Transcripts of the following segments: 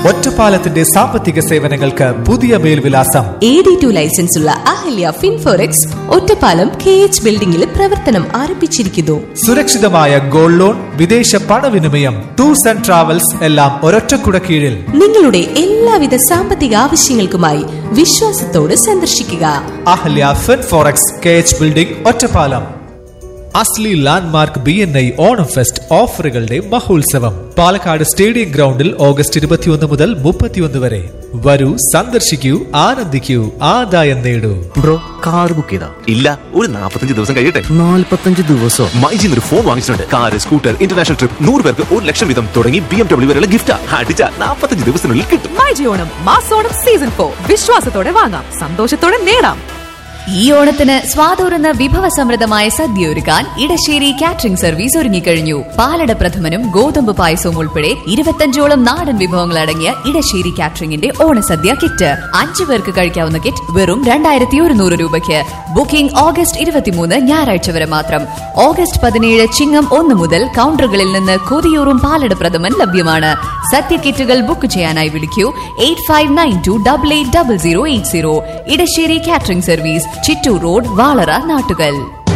ഒറ്റപ്പാലത്തിന്റെ സാമ്പത്തിക സേവനങ്ങൾക്ക് പുതിയ മേൽവിലാസം എ ഡി ടു ലൈസൻസ് ഉള്ള അഹല്യ ഫിൻഫോറെക്സ് ഒറ്റപ്പാലം കെ എച്ച് ബിൽഡിംഗിൽ പ്രവർത്തനം ആരംഭിച്ചിരിക്കുന്നു സുരക്ഷിതമായ ഗോൾഡ് ലോൺ വിദേശ പണവിനിമയം ടൂർസ് ആൻഡ് ട്രാവൽസ് എല്ലാം ഒരൊറ്റക്കുട കീഴിൽ നിങ്ങളുടെ എല്ലാവിധ സാമ്പത്തിക ആവശ്യങ്ങൾക്കുമായി വിശ്വാസത്തോട് സന്ദർശിക്കുക Ahalya Fin Forex K H building Ottapalam അസ്ലി landmark B N I Onam fest ഓഫറുകളുടെ മഹോത്സവം പാലക്കാട് സ്റ്റേഡിയം ഗ്രൗണ്ടിൽ ഓഗസ്റ്റ് ഇരുപത്തിയൊന്ന് മുതൽ മുപ്പത്തിയൊന്ന് വരെ വരൂ സന്ദർശിക്കൂ ആനന്ദിക്കൂ ആദായം നേടൂ ബ്രോ കാർ ബുക്ക് ചെയ്താ ഇല്ല ഒരു നാൽപ്പത്തഞ്ച് ദിവസം കഴിയട്ടെ നാല്പത്തഞ്ച് ദിവസം മൈജിന്ന് ഒരു ഫോൺ വാങ്ങിച്ചിട്ടുണ്ട് കാർ സ്കൂട്ടർ ഇന്റർനാഷണൽ ട്രിപ്പ് നൂറ് പേർക്ക് ഒരു ലക്ഷം വീതം തുടങ്ങി ബി എം ഡബ്ല്യൂ വരെയുള്ള ഗിഫ്റ്റ് അടിച്ച നാൽപ്പത്തഞ്ച് ദിവസത്തിനുള്ളിൽ കിട്ടും മൈജി ഓണം മാസോണം സീസൺ ഫോർ വിശ്വാസത്തോടെ വാങ്ങാം സന്തോഷത്തോടെ നേടാം ഈ ഓണത്തിന് സ്വാതൂറുന്ന വിഭവസമൃദ്ധമായ സദ്യ ഒരുക്കാൻ ഇടശ്ശേരി കാറ്ററിംഗ് സർവീസ് ഒരുങ്ങിക്കഴിഞ്ഞു പാലട പ്രഥമനും ഗോതമ്പ് പായസവും ഉൾപ്പെടെ ഇരുപത്തഞ്ചോളം നാടൻ വിഭവങ്ങൾ അടങ്ങിയ ഇടശ്ശേരി കാറ്ററിംഗിന്റെ ഓണസദ്യ കിറ്റ് അഞ്ചു പേർക്ക് കഴിക്കാവുന്ന കിറ്റ് വെറും രണ്ടായിരത്തി ഒരുന്നൂറ് രൂപയ്ക്ക് ബുക്കിംഗ് ഓഗസ്റ്റ് ഇരുപത്തിമൂന്ന് ഞായറാഴ്ച വരെ മാത്രം ഓഗസ്റ്റ് പതിനേഴ് ചിങ്ങം ഒന്ന് മുതൽ കൗണ്ടറുകളിൽ നിന്ന് കൊതിയൂറും പാലട പ്രഥമൻ ലഭ്യമാണ് സദ്യ കിറ്റുകൾ ബുക്ക് ചെയ്യാനായി വിളിക്കൂ eight five nine two double eight double zero eight zero Edasseri catering service Chittur road Valara Nattukal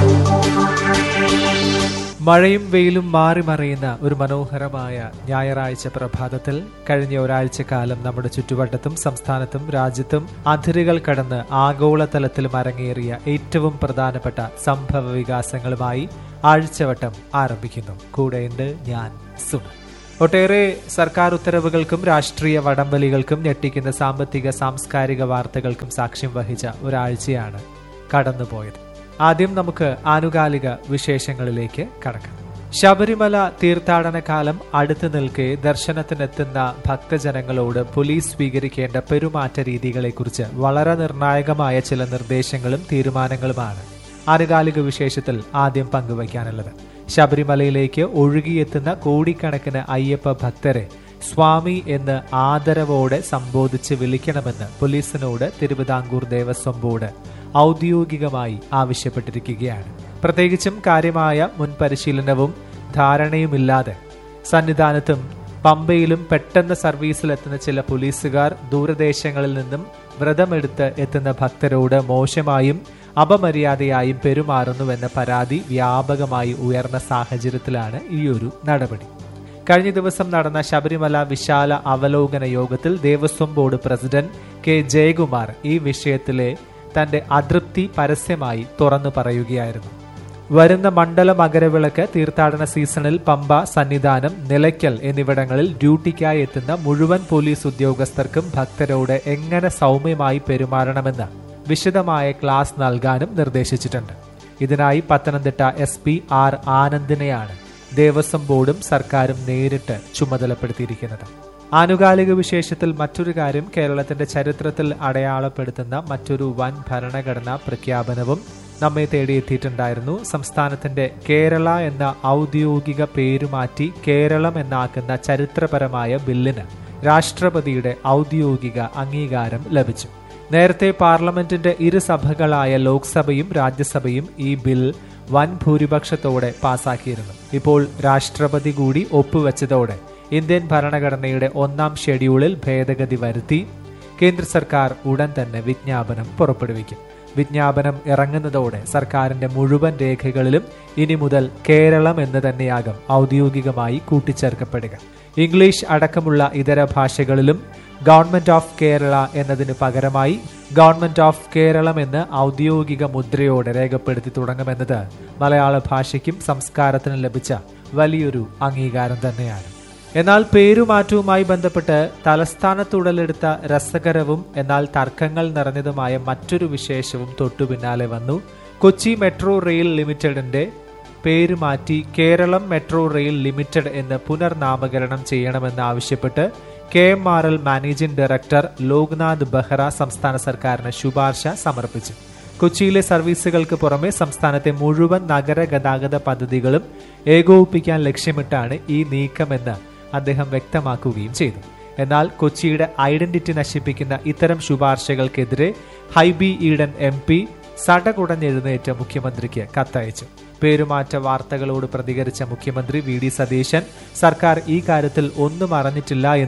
മഴയും വെയിലും മാറി മറിയുന്ന ഒരു മനോഹരമായ ഞായറാഴ്ച പ്രഭാതത്തിൽ കഴിഞ്ഞ ഒരാഴ്ചക്കാലം നമ്മുടെ ചുറ്റുവട്ടത്തും സംസ്ഥാനത്തും രാജ്യത്തും അതിരുകൾ കടന്ന് ആഗോളതലത്തിലും അരങ്ങേറിയ ഏറ്റവും പ്രധാനപ്പെട്ട സംഭവ വികാസങ്ങളുമായി ആഴ്ചവട്ടം ആരംഭിക്കുന്നു കൂടെയുണ്ട് ഞാൻ സുന ഒട്ടേറെ സർക്കാർ ഉത്തരവുകൾക്കും രാഷ്ട്രീയ വടംവലികൾക്കും ഞെട്ടിക്കുന്ന സാമ്പത്തിക സാംസ്കാരിക വാർത്തകൾക്കും സാക്ഷ്യം വഹിച്ച ഒരാഴ്ചയാണ് കടന്നുപോയത് ആദ്യം നമുക്ക് ആനുകാലിക വിശേഷങ്ങളിലേക്ക് കടക്കാം ശബരിമല തീർത്ഥാടന കാലം അടുത്തു നിൽക്കെ ദർശനത്തിനെത്തുന്ന ഭക്തജനങ്ങളോട് പോലീസ് സ്വീകരിക്കേണ്ട പെരുമാറ്റ രീതികളെക്കുറിച്ച് വളരെ നിർണായകമായ ചില നിർദ്ദേശങ്ങളും തീരുമാനങ്ങളുമാണ് ആനുകാലിക വിശേഷത്തിൽ ആദ്യം പങ്കുവയ്ക്കാനുള്ളത് ശബരിമലയിലേക്ക് ഒഴുകിയെത്തുന്ന കോടിക്കണക്കിന് അയ്യപ്പ ഭക്തരെ സ്വാമി എന്ന് ആദരവോടെ സംബോധിച്ച് വിളിക്കണമെന്ന് പോലീസിനോട് തിരുവിതാംകൂർ ദേവസ്വം ബോർഡ് ഔദ്യോഗികമായി ആവശ്യപ്പെട്ടിരിക്കുകയാണ് പ്രത്യേകിച്ചും കാര്യമായ മുൻ പരിശീലനവും ധാരണയുമില്ലാതെ സന്നിധാനത്തും പമ്പയിലും പെട്ടെന്ന് സർവീസിലെത്തുന്ന ചില പോലീസുകാർ ദൂരദേശങ്ങളിൽ നിന്നും വ്രതമെടുത്ത് എത്തുന്ന ഭക്തരോട് മോശമായും അപമര്യാദയായും പെരുമാറുന്നുവെന്ന പരാതി വ്യാപകമായി ഉയർന്ന സാഹചര്യത്തിലാണ് ഈയൊരു നടപടി കഴിഞ്ഞ ദിവസം നടന്ന ശബരിമല വിശാല അവലോകന യോഗത്തിൽ Devaswom board president K Jayakumar ഈ വിഷയത്തിലെ തന്റെ അതൃപ്തി പരസ്യമായി തുറന്നു പറയുകയായിരുന്നു വരുന്ന മണ്ഡല മകരവിളക്ക് തീർത്ഥാടന സീസണിൽ പമ്പ സന്നിധാനം നിലയ്ക്കൽ എന്നിവിടങ്ങളിൽ ഡ്യൂട്ടിക്കായി എത്തുന്ന മുഴുവൻ പോലീസ് ഉദ്യോഗസ്ഥർക്കും ഭക്തരോട് എങ്ങനെ സൗമ്യമായി പെരുമാറണമെന്ന് വിശദമായ ക്ലാസ് നൽകാനും നിർദ്ദേശിച്ചിട്ടുണ്ട് ഇതിനായി പത്തനംതിട്ട എസ് പി ആർ ആനന്ദിനെയാണ് ദേവസ്വം ബോർഡും സർക്കാരും നേരിട്ട് ചുമതലപ്പെടുത്തിയിരിക്കുന്നത് ആനുകാലിക വിശേഷത്തിൽ മറ്റൊരു കാര്യം കേരളത്തിന്റെ ചരിത്രത്തിൽ അടയാളപ്പെടുത്തുന്ന മറ്റൊരു വൻ ഭരണഘടനാ പ്രഖ്യാപനവും നമ്മെ തേടിയെത്തിയിട്ടുണ്ടായിരുന്നു സംസ്ഥാനത്തിന്റെ കേരള എന്ന ഔദ്യോഗിക പേരുമാറ്റി കേരളം എന്നാക്കുന്ന ചരിത്രപരമായ ബില്ലിന് രാഷ്ട്രപതിയുടെ ഔദ്യോഗിക അംഗീകാരം ലഭിച്ചു നേരത്തെ പാർലമെന്റിന്റെ ഇരു സഭകളായ ലോക്സഭയും രാജ്യസഭയും ഈ ബിൽ വൻ ഭൂരിപക്ഷത്തോടെ പാസാക്കിയിരുന്നു ഇപ്പോൾ രാഷ്ട്രപതി കൂടി ഒപ്പുവെച്ചതോടെ ഇന്ത്യൻ ഭരണഘടനയുടെ ഒന്നാം ഷെഡ്യൂളിൽ ഭേദഗതി വരുത്തി കേന്ദ്ര സർക്കാർ ഉടൻ തന്നെ വിജ്ഞാപനം പുറപ്പെടുവിക്കും വിജ്ഞാപനം ഇറങ്ങുന്നതോടെ സർക്കാരിന്റെ മുഴുവൻ രേഖകളിലും ഇനി മുതൽ കേരളം എന്ന് തന്നെയാകും ഔദ്യോഗികമായി കൂട്ടിച്ചേർക്കപ്പെടുക ഇംഗ്ലീഷ് അടക്കമുള്ള ഇതര ഭാഷകളിലും ഗവൺമെന്റ് ഓഫ് കേരള എന്നതിന് പകരമായി ഗവൺമെന്റ് ഓഫ് കേരളം എന്ന് ഔദ്യോഗിക മുദ്രയോടെ രേഖപ്പെടുത്തി തുടങ്ങുമെന്നത് മലയാള ഭാഷയ്ക്കും സംസ്കാരത്തിനും ലഭിച്ച വലിയൊരു അംഗീകാരം തന്നെയാണ് എന്നാൽ പേരുമാറ്റവുമായി ബന്ധപ്പെട്ട് തലസ്ഥാനത്തുടലെടുത്ത രസകരവും എന്നാൽ തർക്കങ്ങൾ നിറഞ്ഞതുമായ മറ്റൊരു വിശേഷവും തൊട്ടു പിന്നാലെ വന്നു കൊച്ചി മെട്രോ റെയിൽ ലിമിറ്റഡിന്റെ പേര് മാറ്റി കേരളം മെട്രോ റെയിൽ ലിമിറ്റഡ് എന്ന് പുനർനാമകരണം ചെയ്യണമെന്ന് ആവശ്യപ്പെട്ട് K M R L managing director Loknath Behera സംസ്ഥാന സർക്കാരിന് ശുപാർശ സമർപ്പിച്ചു കൊച്ചിയിലെ സർവീസുകൾക്ക് പുറമെ സംസ്ഥാനത്തെ മുഴുവൻ നഗര ഗതാഗത പദ്ധതികളും ഏകോപിപ്പിക്കാൻ ലക്ഷ്യമിട്ടാണ് ഈ നീക്കമെന്ന് അദ്ദേഹം വ്യക്തമാക്കുകയും ചെയ്തു എന്നാൽ കൊച്ചിയുടെ ഐഡന്റിറ്റി നശിപ്പിക്കുന്ന ഇത്തരം ശുപാർശകൾക്കെതിരെ ഹൈബി ഈഡൻ എം പി സടകുടഞ്ഞെഴുന്നേറ്റ മുഖ്യമന്ത്രിക്ക് കത്തയച്ചു പേരുമാറ്റ വാർത്തകളോട് പ്രതികരിച്ച മുഖ്യമന്ത്രി വി ഡി സതീശൻ സർക്കാർ ഈ കാര്യത്തിൽ ഒന്നും അറിഞ്ഞിട്ടില്ല എന്നും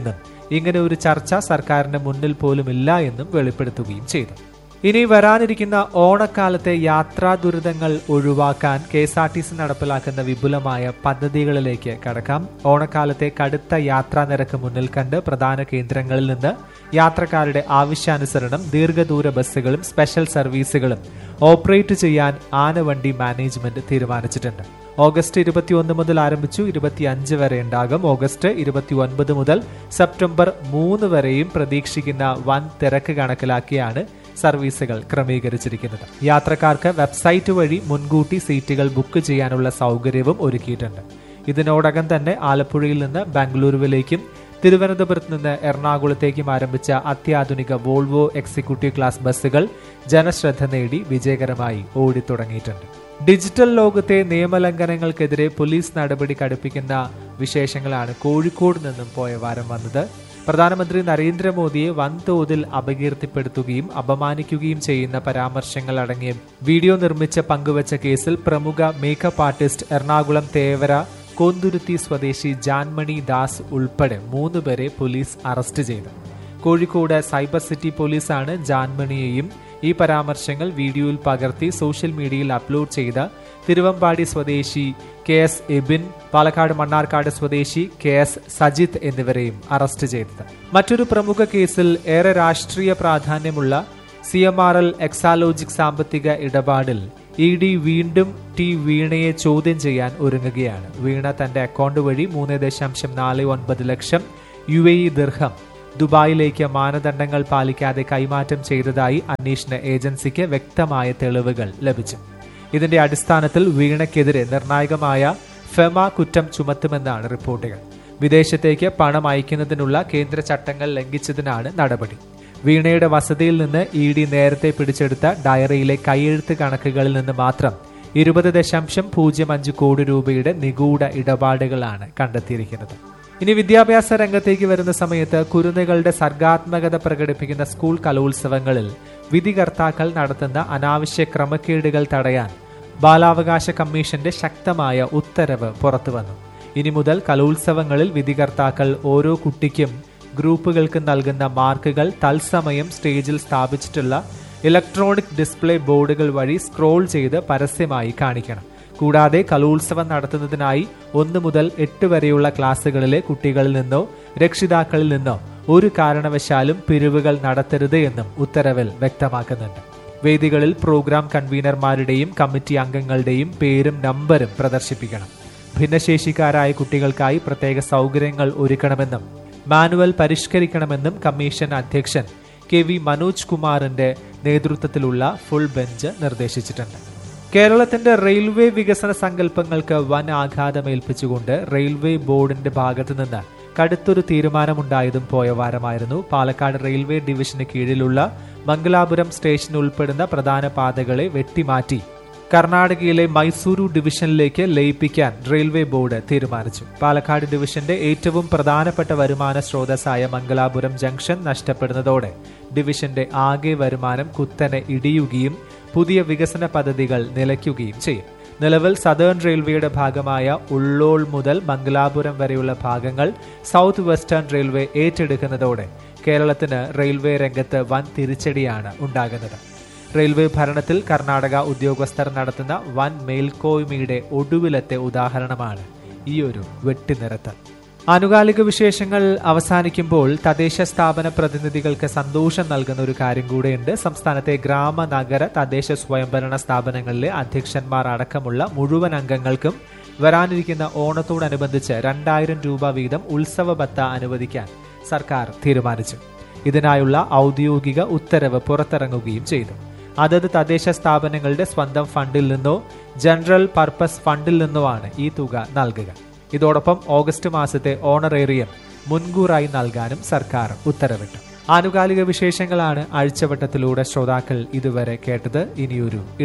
ഇങ്ങനെ ഒരു ചർച്ച സർക്കാരിന്റെ മുന്നിൽ പോലും ഇല്ല എന്നും വെളിപ്പെടുത്തുകയും ചെയ്തു ഇനി വരാനിരിക്കുന്ന ഓണക്കാലത്തെ യാത്രാ ദുരിതങ്ങൾ ഒഴിവാക്കാൻ K S R T C നടപ്പിലാക്കുന്ന വിപുലമായ പദ്ധതികളിലേക്ക് കടക്കാം ഓണക്കാലത്തെ കടുത്ത യാത്രാ നിരക്ക് മുന്നിൽ കണ്ട് പ്രധാന കേന്ദ്രങ്ങളിൽ നിന്ന് യാത്രക്കാരുടെ ആവശ്യാനുസരണം ദീർഘദൂര ബസ്സുകളും സ്പെഷ്യൽ സർവീസുകളും ഓപ്പറേറ്റ് ചെയ്യാൻ ആനവണ്ടി മാനേജ്മെന്റ് തീരുമാനിച്ചിട്ടുണ്ട് ഓഗസ്റ്റ് ഇരുപത്തിയൊന്ന് മുതൽ ആരംഭിച്ചു ഇരുപത്തിയഞ്ച് വരെ ഉണ്ടാകും ഓഗസ്റ്റ് ഇരുപത്തിയൊൻപത് മുതൽ സെപ്റ്റംബർ മൂന്ന് വരെയും പ്രതീക്ഷിക്കുന്ന വൻ തിരക്ക് കണക്കിലാക്കിയാണ് സർവീസുകൾ ക്രമീകരിച്ചിരിക്കുന്നത് യാത്രക്കാർക്ക് വെബ്സൈറ്റ് വഴി മുൻകൂട്ടി സീറ്റുകൾ ബുക്ക് ചെയ്യാനുള്ള സൗകര്യവും ഒരുക്കിയിട്ടുണ്ട് ഇതിനോടകം തന്നെ ആലപ്പുഴയിൽ നിന്ന് ബാംഗ്ലൂരുവിലേക്കും തിരുവനന്തപുരത്ത് നിന്ന് എറണാകുളത്തേക്കും ആരംഭിച്ച അത്യാധുനിക വോൾവോ എക്സിക്യൂട്ടീവ് ക്ലാസ് ബസ്സുകൾ ജനശ്രദ്ധ നേടി വിജയകരമായി ഓടിത്തുടങ്ങിയിട്ടുണ്ട് ഡിജിറ്റൽ ലോകത്തെ നിയമലംഘനങ്ങൾക്കെതിരെ പോലീസ് നടപടി കടുപ്പിക്കുന്ന വിശേഷങ്ങളാണ് കോഴിക്കോട് നിന്നും പോയ വാരം വന്നത് പ്രധാനമന്ത്രി നരേന്ദ്രമോദിയെ വൻതോതിൽ അപകീർത്തിപ്പെടുത്തുകയും അപമാനിക്കുകയും ചെയ്യുന്ന പരാമർശങ്ങൾ അടങ്ങിയ വീഡിയോ നിർമ്മിച്ച് പങ്കുവച്ച കേസിൽ പ്രമുഖ മേക്കപ്പ് ആർട്ടിസ്റ്റ് എറണാകുളം തേവര കോന്തുരുത്തി സ്വദേശി ജാൻമണി ദാസ് ഉൾപ്പെടെ മൂന്നുപേരെ പോലീസ് അറസ്റ്റ് ചെയ്തു കോഴിക്കോട് സൈബർ സിറ്റി പോലീസാണ് ജാൻമണിയെയും ഈ പരാമർശങ്ങൾ വീഡിയോയിൽ പകർത്തി സോഷ്യൽ മീഡിയയിൽ അപ്ലോഡ് ചെയ്ത തിരുവമ്പാടി സ്വദേശി കെ എസ് എബിൻ പാലക്കാട് മണ്ണാർക്കാട് സ്വദേശി കെ എസ് സജിത്ത് എന്നിവരെയും അറസ്റ്റ് ചെയ്തത് മറ്റൊരു പ്രമുഖ കേസിൽ ഏറെ രാഷ്ട്രീയ പ്രാധാന്യമുള്ള C M R L Exalogic സാമ്പത്തിക ഇടപാടിൽ ഇ ഡി വീണ്ടും ടി വീണയെ ചോദ്യം ചെയ്യാൻ ഒരുങ്ങുകയാണ് വീണ തന്റെ അക്കൗണ്ട് വഴി മൂന്ന് ദശാംശം നാല് ഒൻപത് ലക്ഷം യു എ ഇ ദിർഹം ദുബായിലേക്ക് മാനദണ്ഡങ്ങൾ പാലിക്കാതെ കൈമാറ്റം ചെയ്തതായി അന്വേഷണ ഏജൻസിക്ക് വ്യക്തമായ തെളിവുകൾ ലഭിച്ചു ഇതിന്റെ അടിസ്ഥാനത്തിൽ വീണയ്ക്കെതിരെ നിർണായകമായ ഫെമ കുറ്റം ചുമത്തുമെന്നാണ് റിപ്പോർട്ടുകൾ വിദേശത്തേക്ക് പണം അയക്കുന്നതിനുള്ള കേന്ദ്ര ചട്ടങ്ങൾ ലംഘിച്ചതിനാണ് നടപടി വീണയുടെ വസതിയിൽ നിന്ന് ഇ ഡി നേരത്തെ പിടിച്ചെടുത്ത ഡയറിയിലെ കൈയെഴുത്ത് കണക്കുകളിൽ നിന്ന് മാത്രം ഇരുപത് ദശാംശം പൂജ്യം അഞ്ച് കോടി രൂപയുടെ നിഗൂഢ ഇടപാടുകളാണ് കണ്ടെത്തിയിരിക്കുന്നത് ഇനി വിദ്യാഭ്യാസ രംഗത്തേക്ക് വരുന്ന സമയത്ത് കുരുന്നുകളുടെ സർഗാത്മകത പ്രകടിപ്പിക്കുന്ന സ്കൂൾ കലോത്സവങ്ങളിൽ വിധികർത്താക്കൾ നടത്തുന്ന അനാവശ്യ ക്രമക്കേടുകൾ തടയാൻ ബാലാവകാശ കമ്മീഷന്റെ ശക്തമായ ഉത്തരവ് പുറത്തുവന്നു ഇനി മുതൽ കലോത്സവങ്ങളിൽ വിധികർത്താക്കൾ ഓരോ കുട്ടിക്കും ഗ്രൂപ്പുകൾക്ക് നൽകുന്ന മാർക്കുകൾ തത്സമയം സ്റ്റേജിൽ സ്ഥാപിച്ചിട്ടുള്ള ഇലക്ട്രോണിക് ഡിസ്പ്ലേ ബോർഡുകൾ വഴി സ്ക്രോൾ ചെയ്ത് പരസ്യമായി കാണിക്കണം കൂടാതെ കലോത്സവം നടത്തുന്നതിനായി ഒന്ന് മുതൽ എട്ട് വരെയുള്ള ക്ലാസ്സുകളിലെ കുട്ടികളിൽ നിന്നോ രക്ഷിതാക്കളിൽ നിന്നോ ഒരു കാരണവശാലും പിരിവുകൾ നടത്തരുത് എന്നും ഉത്തരവിൽ വ്യക്തമാക്കുന്നുണ്ട് വേദികളിൽ പ്രോഗ്രാം കൺവീനർമാരുടെയും കമ്മിറ്റി അംഗങ്ങളുടെയും പേരും നമ്പരും പ്രദർശിപ്പിക്കണം ഭിന്നശേഷിക്കാരായ കുട്ടികൾക്കായി പ്രത്യേക സൗകര്യങ്ങൾ ഒരുക്കണമെന്നും മാനുവൽ പരിഷ്കരിക്കണമെന്നും കമ്മീഷൻ അധ്യക്ഷൻ കെ വി മനോജ് കുമാറിന്റെ നേതൃത്വത്തിലുള്ള ഫുൾ ബെഞ്ച് നിർദ്ദേശിച്ചിട്ടുണ്ട് കേരളത്തിന്റെ റെയിൽവേ വികസന സങ്കല്പങ്ങൾക്ക് വൻ ആഘാതമേൽപ്പിച്ചുകൊണ്ട് റെയിൽവേ ബോർഡിന്റെ ഭാഗത്തു നിന്ന് കടുത്തൊരു തീരുമാനമുണ്ടായതും പോയ വാരമായിരുന്നു പാലക്കാട് റെയിൽവേ ഡിവിഷന് കീഴിലുള്ള മംഗലാപുരം സ്റ്റേഷൻ ഉൾപ്പെടുന്ന പ്രധാന പാതകളെ വെട്ടിമാറ്റി കർണാടകയിലെ മൈസൂരു ഡിവിഷനിലേക്ക് ലയിപ്പിക്കാൻ റെയിൽവേ ബോർഡ് തീരുമാനിച്ചു പാലക്കാട് ഡിവിഷന്റെ ഏറ്റവും പ്രധാനപ്പെട്ട വരുമാന സ്രോതസ്സായ മംഗലാപുരം ജംഗ്ഷൻ നഷ്ടപ്പെടുന്നതോടെ ഡിവിഷന്റെ ആകെ വരുമാനം കുത്തനെ ഇടിയുകയും പുതിയ വികസന പദ്ധതികൾ നിലയ്ക്കുകയും ചെയ്യും നിലവിൽ സദേൺ റെയിൽവേയുടെ ഭാഗമായ ഉള്ളോൾ മുതൽ മംഗലാപുരം വരെയുള്ള ഭാഗങ്ങൾ സൗത്ത് വെസ്റ്റേൺ റെയിൽവേ ഏറ്റെടുക്കുന്നതോടെ കേരളത്തിന് റെയിൽവേ രംഗത്ത് വൻ തിരിച്ചടിയാണ് ഉണ്ടാകുന്നത് റെയിൽവേ ഭരണത്തിൽ കർണാടക ഉദ്യോഗസ്ഥർ നടത്തുന്ന വൻ മേൽക്കോയ്മയുടെ ഒടുവിലത്തെ ഉദാഹരണമാണ് ഈ ഒരു വെട്ടിനിരത്തൽ ആനുകാലിക വിശേഷങ്ങൾ അവസാനിക്കുമ്പോൾ തദ്ദേശ സ്ഥാപന പ്രതിനിധികൾക്ക് സന്തോഷം നൽകുന്ന ഒരു കാര്യം കൂടെയുണ്ട് സംസ്ഥാനത്തെ ഗ്രാമ നഗര തദ്ദേശ സ്വയംഭരണ സ്ഥാപനങ്ങളിലെ അധ്യക്ഷന്മാർ അടക്കമുള്ള മുഴുവൻ അംഗങ്ങൾക്കും വരാനിരിക്കുന്ന ഓണത്തോടനുബന്ധിച്ച് രണ്ടായിരം രൂപ വീതം ഉത്സവ ബത്ത അനുവദിക്കാൻ സർക്കാർ തീരുമാനിച്ചു ഇതിനായുള്ള ഔദ്യോഗിക ഉത്തരവ് പുറത്തിറങ്ങുകയും ചെയ്തു അതത് തദ്ദേശ സ്ഥാപനങ്ങളുടെ സ്വന്തം ഫണ്ടിൽ നിന്നോ ജനറൽ പർപ്പസ് ഫണ്ടിൽ നിന്നോ ആണ് ഈ തുക നൽകുക ഇതോടൊപ്പം ഓഗസ്റ്റ് മാസത്തെ ഓണറേറിയം മുൻകൂറായി നൽകാനും സർക്കാർ ഉത്തരവിട്ടു ആനുകാലിക വിശേഷങ്ങളാണ് ആഴ്ചവട്ടത്തിലൂടെ ശ്രോതാക്കൾ ഇതുവരെ കേട്ടത് ഇനിയൊരു